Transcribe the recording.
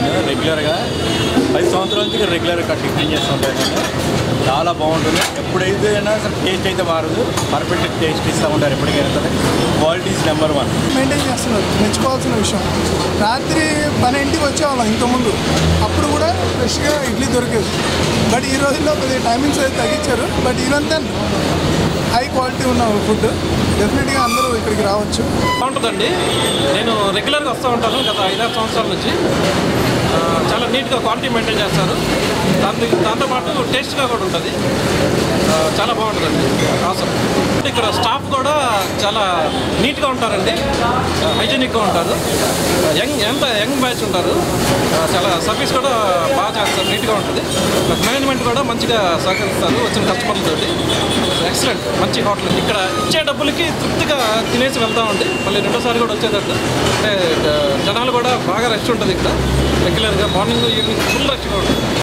నేను రెగ్యులర్గా పది సంవత్సరాల నుంచి ఇక్కడ రెగ్యులర్గా టిఫిన్ చేస్తుంటాను నేను చాలా బాగుంటుంది ఎప్పుడైతే అయినా అసలు టేస్ట్ అయితే మారదు పర్ఫెక్ట్ టేస్ట్ ఇస్తూ ఉంటారు ఎప్పటికైనా సరే quality is number one maintain చేస్తున్నారు మెచ్చుకోవాల్సిన విషయం రాత్రి పన్నెండింటికి వచ్చేవాళ్ళం ఇంతకుముందు అప్పుడు కూడా ఫ్రెష్గా ఇడ్లీ దొరికేది బట్ ఈ రోజుల్లో కొద్దిగా టైమింగ్స్ అయితే తగ్గించారు but even then high quality ఉన్న ఫుడ్ డెఫినెట్గా అందరూ ఇక్కడికి రావచ్చు బాగుంటుందండి నేను రెగ్యులర్గా వస్తూ ఉంటాను గత ఐదారు సంవత్సరాల నుంచి ఆ, చాలా నీట్గా క్వాలిటీ మెయింటైన్ చేస్తారు దాంతో దాంతోపాటు టేస్ట్గా కూడా ఉంటుంది ఆ, చాలా బాగుంటుందండి అవసరం ఇక్కడ స్టాఫ్ కూడా చాలా నీట్గా ఉంటారండి హైజీనిక్గా ఉంటారు యంగ్ ఎంత యంగ్ బ్యాచ్ ఉంటారు ఆ, చాలా సర్వీస్ కూడా బాగా చేస్తారు నీట్గా ఉంటుంది మేనేజ్మెంట్ కూడా మంచిగా సహకరిస్తారు వచ్చిన కస్టమర్లతోటి ఎక్సలెంట్ మంచి హోటల్ ఇక్కడ ఇచ్చే డబ్బులకి తృప్తిగా తినేసి వెళ్తామండి మళ్ళీ రెండోసారి కూడా వచ్చేటట్టు అంటే ఆ, జనాలు కూడా బాగా రష్ ఉంటుంది ఇక్కడ రెగ్యులర్గా మార్నింగ్ ఈవినింగ్ ఫుల్ రష్గా ఉంటుంది